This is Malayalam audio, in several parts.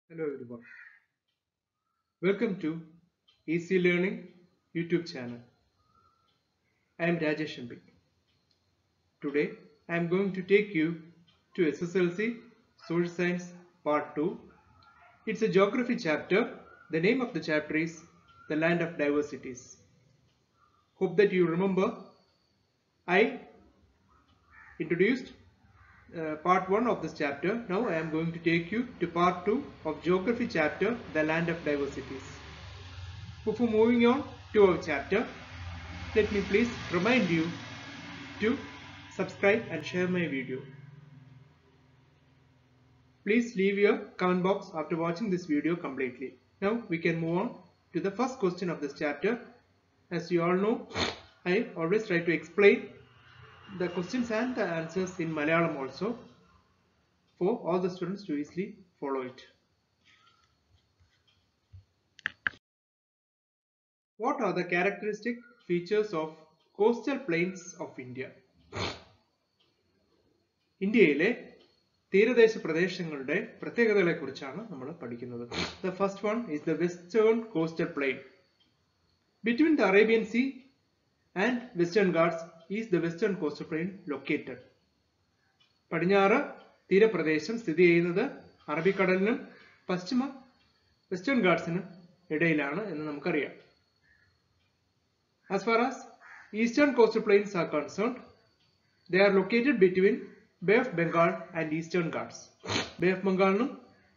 Hello everyone. Welcome to Easy Learning YouTube channel. I am Rajesh Ambi. Today I am going to take you to SSLC Social Science Part 2. It's a geography chapter. The name of the chapter is The Land of Diversities. Hope that you remember I introduced uh, part 1 of this chapter. Now I am going to take you to part 2 of geography chapter The Land of Diversities. Before moving on to our chapter, let me please remind you to subscribe and share my video. Please leave your comment box after watching this video completely. Now we can move on to the first question of this chapter. As you all know, I always try to explain the questions and the answers in Malayalam also for all the students to easily follow it. What are the characteristic features of coastal plains of India? ഇന്ത്യയിലെ തീരദേശ പ്രദേശങ്ങളുടെ പ്രത്യേകതകളെ കുറിച്ചാണ് നമ്മൾ പഠിക്കുന്നത് the first one is the western coastal plain between the Arabian sea and western ghats is the western coastal plain located പടിഞ്ഞാറ് തീരപ്രദേശം സ്ഥിതി ചെയ്യുന്നത് അറബിക്കടലിനും പശ്ചിമ വെസ്റ്റേൺ ഗാർഡ്സിനും ഇടയിലാണ് എന്ന് നമുക്കറിയാം as far as eastern coastal plains are concerned they are located between bay of Bengal and eastern ghats bay of ബംഗാളിനും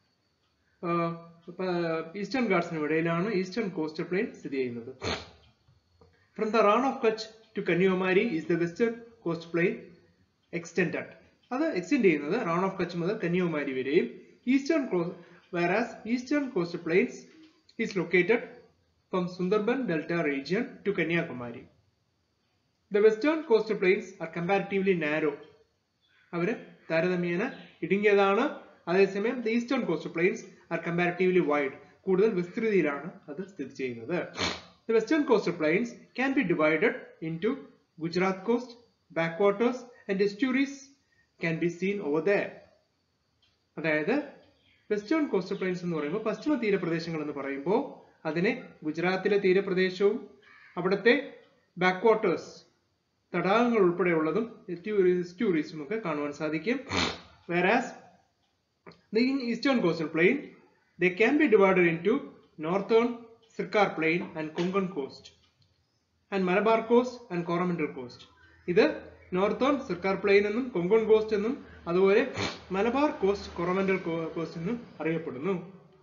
ഈസ്റ്റേൺ ഗാർഡ്സിനും ഇടയിലാണ് ഈസ്റ്റേൺ കോസ്റ്റൽ പ്ലെയിൻ സ്ഥിതി ചെയ്യുന്നത് from the Rann of Kutch to Kanyakumari is the western coast plain extended അത് എക്സ്റ്റെൻഡ് ചെയ്യുന്നത് റാൺ ഓഫ് കച്ച് മുതൽ കന്യാകുമാരി വരെയും eastern whereas eastern coastal plains is located from Sundarban Delta region to Kanyakumari. The western coastal plains are comparatively narrow. അവര് താരതമ്യേന ഇടുങ്ങിയതാണ് അതേസമയം the eastern coastal plains are comparatively wide കൂടുതൽ വിസ്തൃതിയിലാണ് അത് സ്ഥിതി ചെയ്യുന്നത് the western coastal plains can be divided into Gujarat coast back waters and estuaries can be seen over the അതായത് വെസ്റ്റേൺ കോസ്റ്റൽ പ്ലെയിൻസ് എന്ന് പറയുമ്പോൾ പശ്ചിമ തീരപ്രദേശങ്ങൾ എന്ന് പറയുമ്പോൾ അതിനെ ഗുജറാത്തിലെ തീരപ്രദേശവും അവിടുത്തെ ബാക്ക് വാട്ടേഴ്സ് തടാകങ്ങൾ ഉൾപ്പെടെയുള്ളതും എസ്റ്റ്യൂറീസും ഒക്കെ കാണുവാൻ സാധിക്കും whereas the eastern coastal plain they can be divided into northern Sirkar plain and Konkan coast and Malabar coast and Coromandel coast ഇത് നോർത്തേൺ സർക്കാർ പ്ലെയിൻ എന്നും കൊങ്കൺ കോസ്റ്റ് എന്നും അതുപോലെ മലബാർ കോസ്റ്റ് കൊറമൻഡൽ കോസ്റ്റ് എന്നും അറിയപ്പെടുന്നു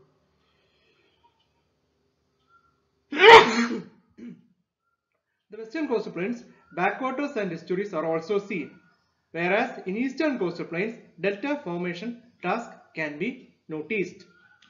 The western coastal plains, backwaters and estuaries are also seen, whereas in eastern coastal plains, delta formation task can be noticed.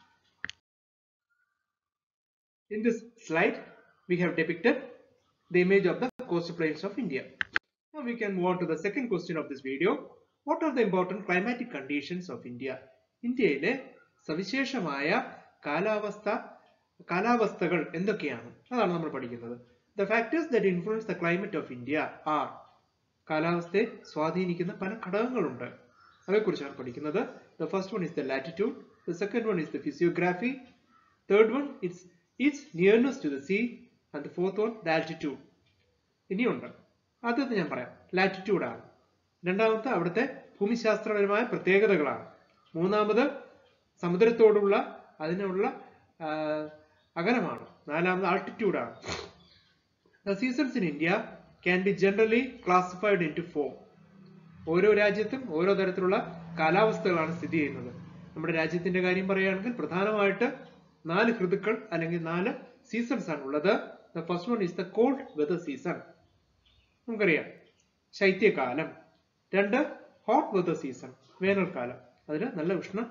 In this slide, we have depicted the image of the coastal plains of India. Now we can move on to the second question of this video. What are the important climatic conditions of India? ഇന്ത്യയിലെ സവിശേഷമായ കാലാവസ്ഥ കാലാവസ്ഥകൾ എന്തൊക്കെയാണ് അതാണ് നമ്മൾ പഠിക്കുന്നത് the factors that influence the climate of India are കാലാവസ്ഥയെ സ്വാധീനിക്കുന്ന പല ഘടകങ്ങളുണ്ട് അതേക്കുറിച്ചാണ് പഠിക്കുന്നത് the first one is the latitude the second one is the physiography third one it's it's nearness to the sea and the fourth one the altitude ഇനിയുണ്ട് ആദ്യത്തെ ഞാൻ പറയാം ലാറ്റിറ്റ്യൂഡ് ആണ് രണ്ടാമത്തെ അവിടുത്തെ ഭൂമിശാസ്ത്രപരമായ പ്രത്യേകതകളാണ് മൂന്നാമത് സമുദ്രത്തോടുള്ള അതിനുള്ള അകലമാണ് നാലാമത് ആൾട്ടിറ്റ്യൂഡ് ആണ് the seasons in India can be generally classified into four ഓരോ രാജ്യത്തും ഓരോ തരത്തിലുള്ള കാലാവസ്ഥകളാണ് സ്ഥിതി ചെയ്യുന്നത് നമ്മുടെ രാജ്യത്തിന്റെ കാര്യം പറയുകയാണെങ്കിൽ പ്രധാനമായിട്ട് നാല് ഋതുക്കൾ അല്ലെങ്കിൽ നാല് സീസൺസ് ആണ് ഉള്ളത് the first one is the cold weather season നമുക്കറിയാം ശൈത്യകാലം രണ്ട് ഹോട്ട് വെതർ സീസൺ വേനൽക്കാലം അതിൽ നല്ല ഉഷ്ണ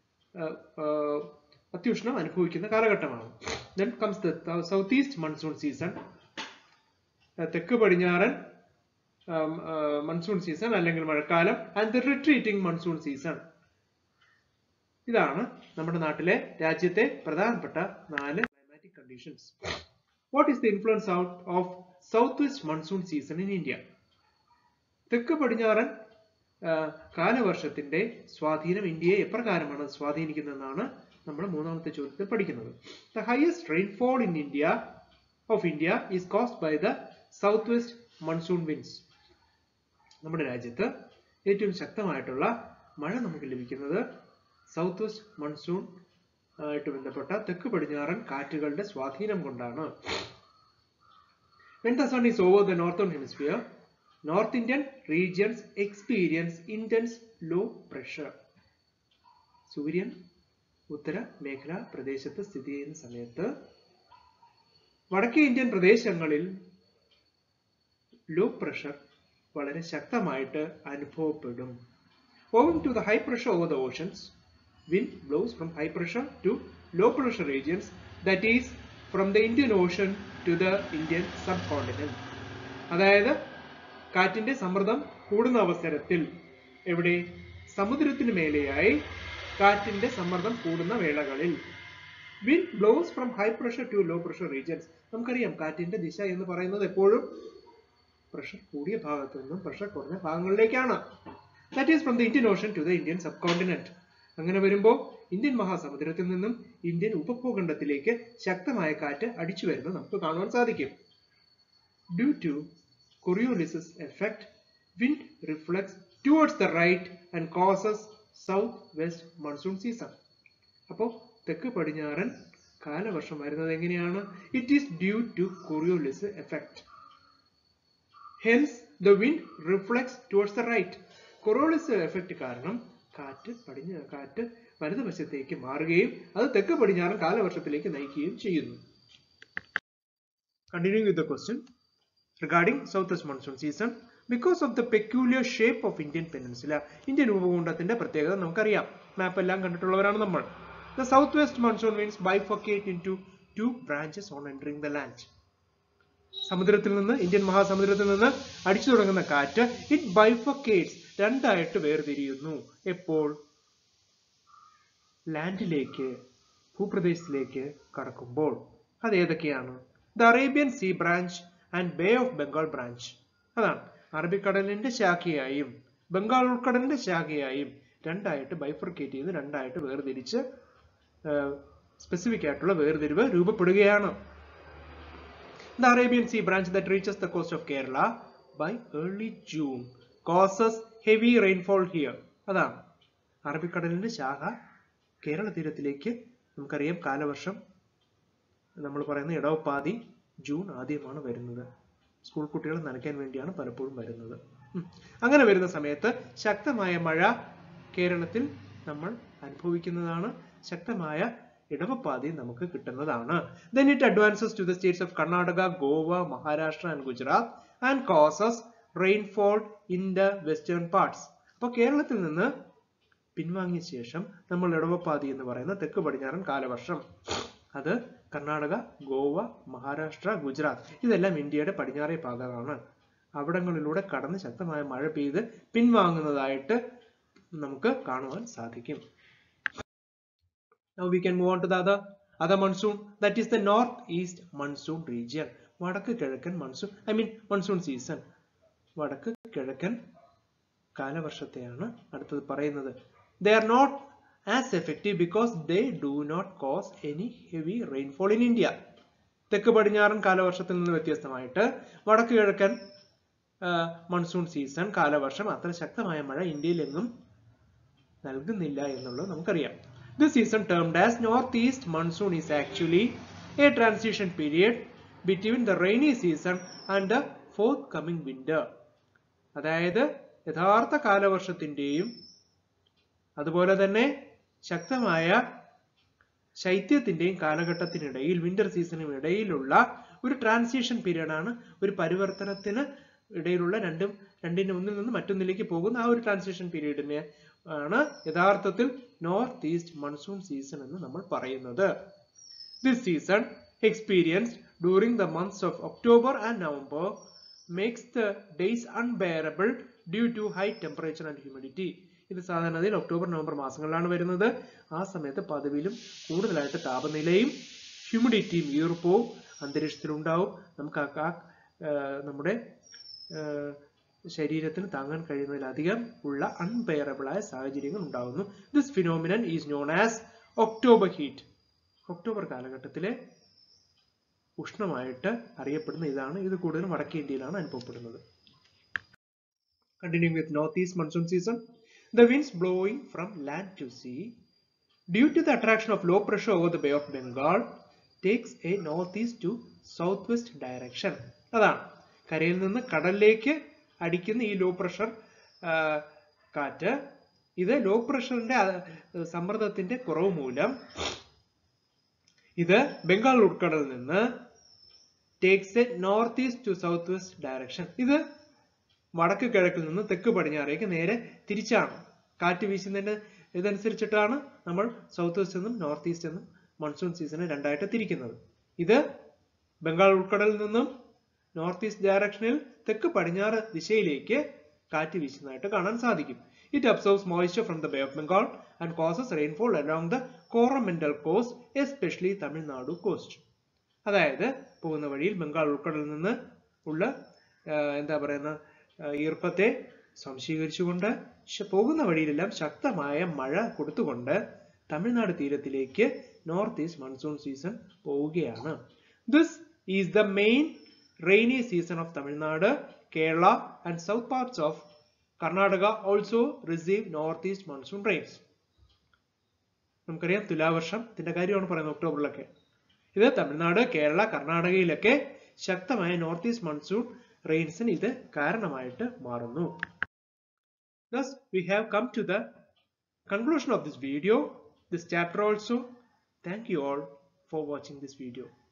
അത്യുഷ്ണം അനുഭവിക്കുന്ന കാലഘട്ടമാണ് then comes the south east monsoon season തെക്ക് പടിഞ്ഞാറൻ മൺസൂൺ സീസൺ അല്ലെങ്കിൽ മഴക്കാലം and the retreating monsoon season ഇതാണ് നമ്മുടെ നാട്ടിലെ രാജ്യത്തെ പ്രധാനപ്പെട്ട നാല് climatic conditions what is the influence out of south east monsoon season in India തെക്ക് പടിഞ്ഞാറൻ കാലവർഷത്തിന്റെ സ്വാധീനം ഇന്ത്യയെ എപ്രകാരമാണ് സ്വാധീനിക്കുന്നതെന്നാണ് നമ്മൾ മൂന്നാമത്തെ ചോദ്യത്തിൽ പഠിക്കുന്നത് the highest rainfall in India of India is caused by the south west monsoon winds നമ്മുടെ രാജ്യത്ത് ഏറ്റവും ശക്തമായിട്ടുള്ള മഴ നമുക്ക് ലഭിക്കുന്നത് സൗത്ത് വെസ്റ്റ് മൺസൂൺ ആയിട്ട് ബന്ധപ്പെട്ട തെക്ക് പടിഞ്ഞാറൻ കാറ്റുകളുടെ സ്വാധീനം കൊണ്ടാണ് When the sun is over the northern hemisphere, North Indian regions experience intense low pressure. സൂര്യൻ ഉത്തര മേഖലാ പ്രദേശത്ത് സ്ഥിതി ചെയ്യുന്ന സമയത്ത് വടക്കേ ഇന്ത്യൻ പ്രദേശങ്ങളിൽ ലോ പ്രഷർ വളരെ ശക്തമായിട്ട് അനുഭവപ്പെടും Owing to the high pressure over the oceans, wind blows from high pressure to low pressure regions, that is, from the Indian Ocean to the Indian subcontinent. അതായത് കാറ്റിന്റെ സമ്മർദ്ദം കൂടുന്ന അവസരത്തിൽ എവിടെ സമുദ്രത്തിന് മേലെയായി കാറ്റിന്റെ സമ്മർദ്ദം കൂടുന്ന വേളകളിൽ wind blows from high pressure to low pressure regions നമുക്കറിയാം കാറ്റിന്റെ ദിശ എന്ന് പറയുന്നത് എപ്പോഴും പ്രഷർ കൂടിയ ഭാഗത്തു നിന്നും പ്രഷർ കുറഞ്ഞ ഭാഗങ്ങളിലേക്കാണ് that is from the Indian ocean to the Indian subcontinent അങ്ങനെ വരുമ്പോൾ ഇന്ത്യൻ മഹാസമുദ്രത്തിൽ നിന്നും ഇന്ത്യൻ ഉപഭൂഖണ്ഡത്തിലേക്ക് ശക്തമായ കാറ്റ് അടിച്ചു വരുന്നത് നമുക്ക് കാണുവാൻ സാധിക്കും due to Coriolis effect wind reflects towards the right and causes south west monsoon season അപ്പോൾ തെക്ക് പടിഞ്ഞാറൻ കാലവർഷം വരുന്നത് എങ്ങനെയാണ് it is due to Coriolis effect hence the wind reflects towards the right Coriolis effect കാരണം കാറ്റ് പടിഞ്ഞ കാറ്റ് വലതുവശത്തേക്ക് മാറുകയും അത് തെക്ക് പടിഞ്ഞാറൻ കാലവർഷത്തിലേക്ക് നയിക്കുകയും ചെയ്യുന്നു Continuing with the question regarding southwest monsoon season, because of the peculiar shape of Indian peninsula, Indian ഉപഭൂഖണ്ഡത്തിന്റെ പ്രത്യേകത നമുക്കറിയാം മാപ്പ് എല്ലാം കണ്ടിട്ടുള്ളവരാണ് നമ്മൾ The southwest monsoon winds bifurcate into two branches on entering the land. സമുദ്രത്തിൽ നിന്ന് ഇന്ത്യൻ മഹാസമുദ്രത്തിൽ നിന്ന് അടിച്ചു തുടങ്ങുന്ന കാറ്റ് ഇറ്റ് ബൈഫക്കേറ്റ്സ് രണ്ടായിട്ട് വേർതിരിയുന്നു എപ്പോൾ ലാൻഡിലേക്ക് ഭൂപ്രദേശത്തിലേക്ക് കടക്കുമ്പോൾ അത് ഏതൊക്കെയാണ് the Arabian sea branch and bay of Bengal branch അതാണ് അറബിക്കടലിന്റെ ശാഖയായും ബംഗാൾ ഉൾക്കടലിന്റെ ശാഖയായും രണ്ടായിട്ട് ബൈഫർക്കേറ്റ് ചെയ്ത് രണ്ടായിട്ട് വേർതിരിച്ച് സ്പെസിഫിക് ആയിട്ടുള്ള വേർതിരിവ് രൂപപ്പെടുകയാണ് The Arabian Sea branch that reaches the coast of Kerala by early June causes heavy rainfall here. അതാണ് അറബിക്കടലിന്റെ ശാഖ കേരള തീരത്തിലേക്ക് നമുക്കറിയാം കാലവർഷം നമ്മൾ പറയുന്ന ഇടവപ്പാതി ജൂൺ ആദ്യമാണ് വരുന്നത് സ്കൂൾ കുട്ടികൾ നനയ്ക്കാൻ വേണ്ടിയാണ് പലപ്പോഴും വരുന്നത് ഉം. അങ്ങനെ വരുന്ന സമയത്ത് ശക്തമായ മഴ കേരളത്തിൽ നമ്മൾ അനുഭവിക്കുന്നതാണ് ശക്തമായ ഇടവപ്പാതി നമുക്ക് കിട്ടുന്നതാണ് then it advances to the states of Karnataka, Goa, Maharashtra and Gujarat and causes rainfall in the western parts. അപ്പോൾ കേരളത്തിൽ നിന്ന് പിൻവാങ്ങിയ ശേഷം നമ്മൾ ഇടവപ്പാതി എന്ന് പറയുന്ന തെക്ക് പടിഞ്ഞാറൻ കാലവർഷം അത് കർണാടക ഗോവ മഹാരാഷ്ട്ര ഗുജറാത്ത് ഇതെല്ലാം ഇന്ത്യയുടെ പടിഞ്ഞാറേ ഭാഗമാണ് അവിടങ്ങളിലൂടെ കടന്ന് ശക്തമായ മഴ പെയ്ത് പിൻവാങ്ങുന്നതായിട്ട് നമുക്ക് കാണുവാൻ സാധിക്കും Now we can move on to the other other monsoon that is the northeast monsoon region. വടക്ക് കിഴക്കൻ monsoon I mean monsoon season വടക്ക് കിഴക്കൻ കാലവർഷത്തെയാണ് അടുത്തത് പറയുന്നത് they are not as effective because they do not cause any heavy rainfall in India തെക്ക് പടിഞ്ഞാറൻ കാലവർഷത്തിൽ നിന്ന് വ്യത്യസ്തമായിട്ട് വടക്ക് കിഴക്കൻ മൺസൂൺ സീസൺ കാലവർഷം അത്ര ശക്തമായ മഴ ഇന്ത്യയിലെങ്ങും നൽകുന്നില്ല എന്നുള്ളത് നമുക്കറിയാം This season termed as northeast monsoon is actually a transition period between the rainy season and the forthcoming winter. അതായത് യഥാർത്ഥ കാലവർഷത്തിന്റെയും അതുപോലെ തന്നെ ശക്തമായ ശൈത്യത്തിന്റെയും കാലഘട്ടത്തിനിടയിൽ വിന്റർ സീസണിനും ഇടയിലുള്ള ഒരു ട്രാൻസിഷൻ പീരീഡ് ആണ് ഒരു പരിവർത്തനത്തിന് ഇടയിലുള്ള രണ്ടും രണ്ടിന് ഒന്നിൽ നിന്ന് മറ്റൊന്നിലേക്ക് പോകുന്ന ആ ഒരു ട്രാൻസിഷൻ പീരീഡിനെ ആണ് യഥാർത്ഥത്തിൽ നോർത്ത് ഈസ്റ്റ് മൺസൂൺ സീസൺ എന്ന് നമ്മൾ പറയുന്നത് this season experienced during the months of October and November makes the days unbearable due to high temperature and humidity ഇത് സാധാരണയിൽ ഒക്ടോബർ നവംബർ മാസങ്ങളിലാണ് വരുന്നത് ആ സമയത്ത് പതിവിലും കൂടുതലായിട്ട് താപനിലയും ഹ്യൂമിഡിറ്റിയും ഈർപ്പവും അന്തരീക്ഷത്തിലുണ്ടാവും നമുക്ക് ആ- ആ ആ, നമ്മുടെ ആ, ശരീരത്തിന് താങ്ങാൻ കഴിയുന്നതിലധികം ഉള്ള അൺബെയറബിൾ ആയ സാഹചര്യങ്ങൾ ഉണ്ടാകുന്നു this phenomenon is known as October heat October കാലഘട്ടത്തിലെ ഉഷ്ണമായിട്ട് അറിയപ്പെടുന്ന ഇതാണ് ഇത് കൂടുതലും വടക്കേ ഇന്ത്യയിലാണ് അനുഭവപ്പെടുന്നത് Continuing with northeast monsoon season, the winds blowing from land to sea due to the attraction of low pressure over the Bay of Bengal takes a northeast to southwest direction. അതാണ് കരയിൽ നിന്ന് കടലിലേക്ക് അടിക്കുന്ന ഈ ലോ പ്രഷർ കാറ്റ് ഇത് ലോ പ്രഷറിന്റെ സമ്മർദ്ദത്തിന്റെ കുറവ് മൂലം ഇത് ബംഗാൾ ഉൾക്കടലിൽ നിന്ന് takes a north east to south west direction ഇത് വടക്ക് കിഴക്കിൽ നിന്ന് തെക്ക് പടിഞ്ഞാറേക്ക് നേരെ തിരിച്ചാണ് കാറ്റ് വീശുന്നതിന്റെ ഇതനുസരിച്ചിട്ടാണ് നമ്മൾ സൗത്ത് വെസ്റ്റ് എന്നും നോർത്ത് ഈസ്റ്റ് എന്നും മൺസൂൺ സീസണെ രണ്ടായിട്ട് തിരിക്കുന്നത് ഇത് ബംഗാൾ ഉൾക്കടലിൽ നിന്നും നോർത്ത് ഈസ്റ്റ് ഡയറക്ഷനിൽ തെക്ക് പടിഞ്ഞാറ് ദിശയിലേക്ക് കാറ്റ് വീശുന്നതായിട്ട് കാണാൻ സാധിക്കും it absorbs moisture from the bay of Bengal and causes rainfall along the Coromandel coast especially Tamil Nadu coast അതായത് പോകുന്ന വഴിയിൽ ബംഗാൾ ഉൾക്കടലിൽ നിന്ന് ഉള്ള എന്താ പറയുന്ന ഈർപ്പത്തെ സംശീകരിച്ചുകൊണ്ട് പോകുന്ന വഴിയിലെല്ലാം ശക്തമായ മഴ കൊടുത്തുകൊണ്ട് തമിഴ്നാട് തീരത്തിലേക്ക് നോർത്ത് ഈസ്റ്റ് മൺസൂൺ സീസൺ പോവുകയാണ് this is the main rainy season of Tamil Nadu Kerala and south parts of Karnataka also receive north east monsoon rains നമുക്കറിയാം തുലാവർഷം ഇതിന്റെ കാര്യമാണ് പറയുന്നത് ഒക്ടോബറിലൊക്കെ ഇത് തമിഴ്നാട് കേരള കർണാടകയിലൊക്കെ ശക്തമായ നോർത്ത് ഈസ്റ്റ് മൺസൂൺ റെയിൻസിന് ഇത് കാരണമായിട്ട് മാറുന്നു Thus, we have come to the conclusion of this video, this chapter also. Thank you all for watching this video.